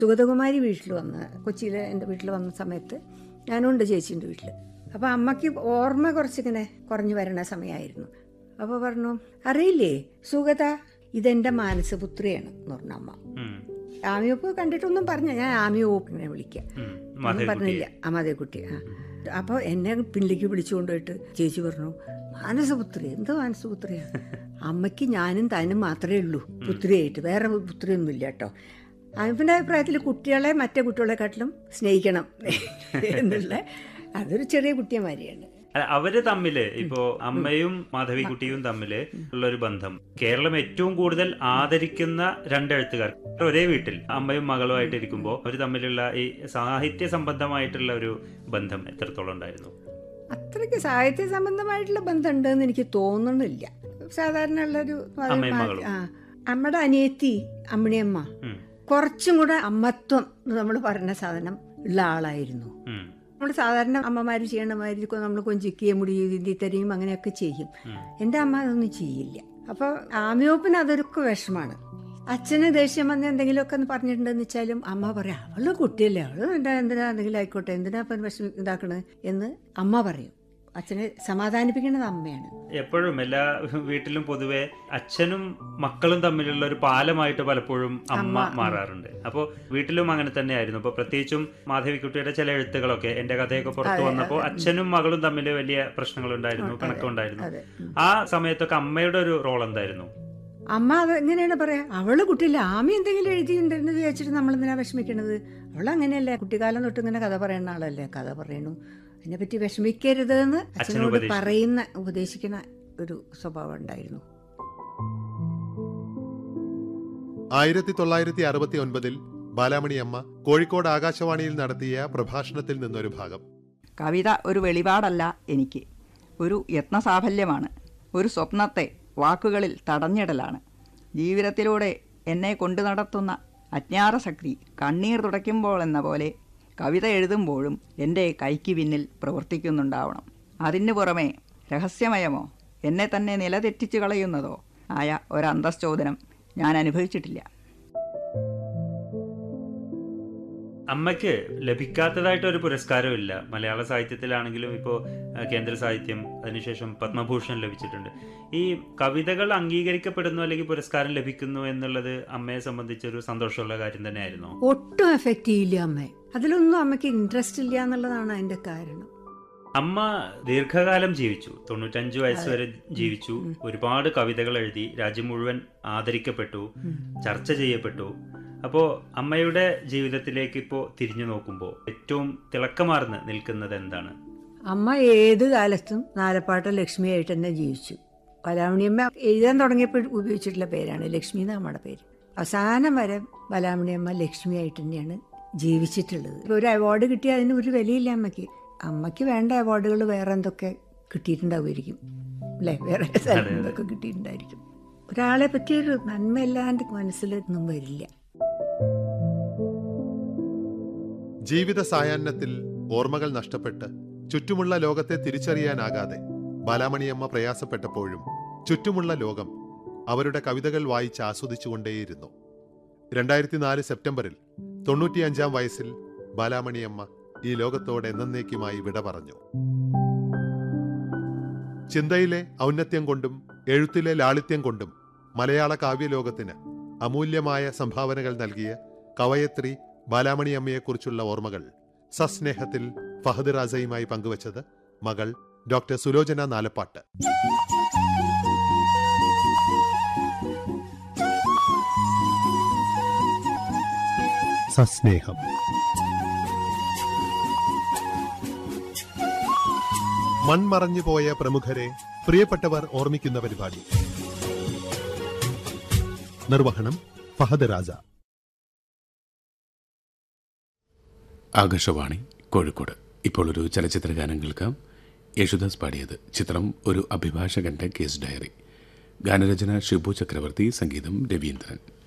സുഗതകുമാരി വീട്ടിൽ വന്ന് കൊച്ചിയിൽ എൻ്റെ വീട്ടിൽ വന്ന സമയത്ത് ഞാനുണ്ട് ചേച്ചീൻ്റെ വീട്ടിൽ അപ്പോൾ അമ്മയ്ക്ക് ഓർമ്മ കുറച്ചിങ്ങനെ കുറഞ്ഞു വരണ സമയമായിരുന്നു അപ്പോൾ പറഞ്ഞു അറിയില്ലേ സുഗത ഇതെൻ്റെ മാനസപുത്രിയാണ് എന്ന് പറഞ്ഞു അമ്മ ഉം. ആമിയോപ്പ് കണ്ടിട്ടൊന്നും പറഞ്ഞ ഞാൻ ആമിയോപ്പിനെ വിളിക്കാം ഉം. ഒന്നും മാധവിക്കുട്ടി. പറഞ്ഞില്ല ആ മാധവിക്കുട്ടി ആ അപ്പോൾ എന്നെ പിന്നിലേക്ക് പിടിച്ചു കൊണ്ടുപോയിട്ട് ചേച്ചി പറഞ്ഞു മാനസപുത്രി എന്ത് മാനസപുത്രിയാ അമ്മയ്ക്ക് ഞാനും താനും മാത്രമേ ഉള്ളൂ പുത്രിയായിട്ട് വേറെ പുത്രിയൊന്നുമില്ല കേട്ടോ അമ്മൻ്റെ അഭിപ്രായത്തിൽ കുട്ടികളെ മറ്റേ കുട്ടികളെക്കാട്ടിലും സ്നേഹിക്കണം എന്നുള്ള അതൊരു ചെറിയ കുട്ടിയമാരിയാണ് അല്ല, അവര് തമ്മില് ഇപ്പോ അമ്മയും മാധവിക്കുട്ടിയും തമ്മില് ഉള്ള ഒരു ബന്ധം കേരളം ഏറ്റവും കൂടുതൽ ആദരിക്കുന്ന രണ്ട് എഴുത്തുകാർ ഒരേ വീട്ടിൽ അമ്മയും മകളുമായിട്ട് ഇരിക്കുമ്പോൾ അവർ തമ്മിലുള്ള ഈ സാഹിത്യ സംബന്ധമായിട്ടുള്ള ഒരു ബന്ധം എത്രത്തോളം ഉണ്ടായിരുന്നു അത്രയ്ക്ക് സാഹിത്യ സംബന്ധമായിട്ടുള്ള ബന്ധമുണ്ടെന്ന് എനിക്ക് തോന്നുന്നില്ല സാധാരണ ഉള്ളൊരു അമ്മയും മകളും. ആ അമ്മയുടെ അനിയത്തി അമ്മിണിയമ്മ ഉം. കുറച്ചും കൂടെ അമ്മത്വം നമ്മൾ പറഞ്ഞ സാധനം ഉള്ള ആളായിരുന്നു ഉം. നമ്മൾ സാധാരണ അമ്മമാർ ചെയ്യണ മാതിരി നമ്മൾ കൊഞ്ചിക്കുകയും മുടി തരികയും അങ്ങനെയൊക്കെ ചെയ്യും ഉം. എൻ്റെ അമ്മ അതൊന്നും ചെയ്യില്ല അപ്പോൾ ആമിയോപ്പിന് അതൊക്കെ വിഷമാണ് അച്ഛന് ദേഷ്യം വന്ന് എന്തെങ്കിലുമൊക്കെ ഒന്ന് പറഞ്ഞിട്ടുണ്ടെന്ന് വെച്ചാലും അമ്മ പറയാം അവള് കുട്ടിയല്ലേ അവള് എന്താ എന്തിനാ എന്തെങ്കിലും ആയിക്കോട്ടെ എന്തിനാ ഇപ്പം വിഷമി ഇതാക്കണത് എന്ന് അമ്മ പറയും അച്ഛനെ സമാധാനിപ്പിക്കുന്നത് അമ്മയാണ് എപ്പോഴും എല്ലാ വീട്ടിലും പൊതുവെ അച്ഛനും മക്കളും തമ്മിലുള്ള ഒരു പാലമായിട്ട് പലപ്പോഴും അമ്മ മാറാറുണ്ട് അപ്പോൾ വീട്ടിലും അങ്ങനെ തന്നെയായിരുന്നു അപ്പോൾ പ്രത്യേകിച്ചും മാധവിക്കുട്ടിയുടെ ചില എഴുത്തുകളൊക്കെ എന്റെ കഥയൊക്കെ പുറത്തു വന്നപ്പോൾ അച്ഛനും മകളും തമ്മിൽ വലിയ പ്രശ്നങ്ങളുണ്ടായിരുന്നു പിണക്കമുണ്ടായിരുന്നു അതെ ആ സമയത്തൊക്കെ അമ്മയുടെ ഒരു റോൾ എന്തായിരുന്നു അമ്മ അത് എങ്ങനെയാണ് പറയാ അവള് കുട്ടിയില്ല ആമി എന്തെങ്കിലും എഴുതിയിട്ടുണ്ടെന്ന് വിചാരിച്ചിട്ട് നമ്മൾ എന്തിനാ വിഷമിക്കണത് അവൾ അങ്ങനെയല്ലേ കുട്ടിക്കാലം തൊട്ട് ഇങ്ങനെ കഥ പറയുന്ന ആളല്ലേ കഥ പറയണു അതിനെപ്പറ്റി വിഷമിക്കരുത് എന്ന് അച്ഛനോട് ഉപദേശിച്ചു. പറയുന്ന ഉപദേശിക്കുന്ന ഒരു സ്വഭാവം ഉണ്ടായിരുന്നു ആയിരത്തി തൊള്ളായിരത്തി അറുപത്തി ഒൻപതിൽ ബാലാമണി അമ്മ കോഴിക്കോട് ആകാശവാണിയിൽ നടത്തിയ പ്രഭാഷണത്തിൽ നിന്നൊരു ഭാഗം കവിത ഒരു വെളിപാടല്ല എനിക്ക് ഒരു യത്നസാഫല്യമാണ് ഒരു സ്വപ്നത്തെ വാക്കുകളിൽ തടഞ്ഞിടലാണ് ജീവിതത്തിലൂടെ എന്നെ കൊണ്ടു നടത്തുന്ന അജ്ഞാതശക്തി കണ്ണീർ തുടയ്ക്കുമ്പോൾ എന്ന പോലെ കവിത എഴുതുമ്പോഴും എൻ്റെ കൈക്ക് പിന്നിൽ പ്രവർത്തിക്കുന്നുണ്ടാവണം അതിനു പുറമെ രഹസ്യമയമോ എന്നെ തന്നെ നിലതെറ്റിച്ചു കളയുന്നതോ ആയ ഒരന്തശ്ചോദനം ഞാൻ അനുഭവിച്ചിട്ടില്ല അമ്മയ്ക്ക് ലഭിക്കാത്തതായിട്ട് ഒരു പുരസ്കാരമില്ല മലയാള സാഹിത്യത്തിലാണെങ്കിലും ഇപ്പോൾ കേന്ദ്ര സാഹിത്യം അതിനുശേഷം പത്മഭൂഷൺ ലഭിച്ചിട്ടുണ്ട് ഈ കവിതകൾ അംഗീകരിക്കപ്പെടുന്നു അല്ലെങ്കിൽ പുരസ്കാരം ലഭിക്കുന്നു എന്നുള്ളത് അമ്മയെ സംബന്ധിച്ചൊരു സന്തോഷമുള്ള കാര്യം തന്നെയായിരുന്നു ഒട്ടും എഫക്റ്റ് ചെയ്യില്ല അമ്മയെ അതിലൊന്നും അമ്മയ്ക്ക് ഇൻട്രസ്റ്റ് ഇല്ല എന്നുള്ളതാണ് അതിന്റെ കാരണം അമ്മ ദീർഘകാലം ജീവിച്ചു തൊണ്ണൂറ്റഞ്ച് വയസ്സ് വരെ ജീവിച്ചു ഒരുപാട് കവിതകൾ എഴുതി രാജ്യം മുഴുവൻ ആദരിക്കപ്പെട്ടു ചർച്ച ചെയ്യപ്പെട്ടു അപ്പോൾ അമ്മയുടെ ജീവിതത്തിലേക്ക് ഇപ്പോൾ തിരിഞ്ഞു നോക്കുമ്പോൾ ഏറ്റവും തിളക്കമാർന്ന് നിൽക്കുന്നത് എന്താണ് അമ്മ ഏത് കാലത്തും നാലപ്പാട്ട ലക്ഷ്മിയായിട്ട് തന്നെ ജീവിച്ചു ബലാമണിയമ്മ എഴുതാൻ തുടങ്ങിയപ്പോൾ ഉപയോഗിച്ചിട്ടുള്ള പേരാണ് ലക്ഷ്മി എന്നാണ് അമ്മയുടെ പേര് അവസാനം വരെ ബലാമണിയമ്മ ലക്ഷ്മിയായിട്ട് തന്നെയാണ് ജീവിച്ചിട്ടുള്ളത് ഇപ്പൊ ഒരു അവാർഡ് കിട്ടിയാൽ അതിന് ഒരു വിലയില്ല അമ്മയ്ക്ക് അമ്മയ്ക്ക് വേണ്ട അവാർഡുകൾ വേറെ എന്തൊക്കെ കിട്ടിയിട്ടുണ്ടാവുമായിരിക്കും അല്ലേ വേറെ സ്ഥലത്ത് നിന്നൊക്കെ കിട്ടിയിട്ടുണ്ടായിരിക്കും ഒരാളെ പറ്റിയൊരു നന്മയല്ലാണ്ട് മനസ്സിലൊന്നും വരില്ല ജീവിത സായാഹ്നത്തിൽ ഓർമ്മകൾ നഷ്ടപ്പെട്ട് ചുറ്റുമുള്ള ലോകത്തെ തിരിച്ചറിയാനാകാതെ ബാലാമണിയമ്മ പ്രയാസപ്പെട്ടപ്പോഴും ചുറ്റുമുള്ള ലോകം അവരുടെ കവിതകൾ വായിച്ച് ആസ്വദിച്ചുകൊണ്ടേയിരുന്നു രണ്ടായിരത്തി നാല് സെപ്റ്റംബറിൽ തൊണ്ണൂറ്റിയഞ്ചാം വയസ്സിൽ ബാലാമണിയമ്മ ഈ ലോകത്തോട് എന്നേക്കുമായി വിട പറഞ്ഞു ചിന്തയിലെ ഔന്നത്യം കൊണ്ടും എഴുത്തിലെ ലാളിത്യം കൊണ്ടും മലയാള കാവ്യലോകത്തിന് അമൂല്യമായ സംഭാവനകൾ നൽകിയ കവയത്രി ബാലാമണിയമ്മയെക്കുറിച്ചുള്ള ഓർമ്മകൾ സസ്നേഹത്തിൽ ഫഹദ് റാസയുമായി പങ്കുവച്ചത് മകൾ ഡോക്ടർ സുലോചന നാലപ്പാട്ട് സസ്നേഹം മൺമറഞ്ഞു പോയ പ്രമുഖരെ പ്രിയപ്പെട്ടവർ ഓർമ്മിക്കുന്ന പരിപാടി നിർവഹണം ഫഹദ് രാജ ആകാശവാണി കോഴിക്കോട് ഇപ്പോൾ ഒരു ചലച്ചിത്ര ഗാനം കേൾക്കാം യേശുദാസ് പാടിയത് ചിത്രം ഒരു അഭിഭാഷകന്റെ കേസ് ഡയറി ഗാനരചന ഷിബു ചക്രവർത്തി സംഗീതം രവീന്ദ്രൻ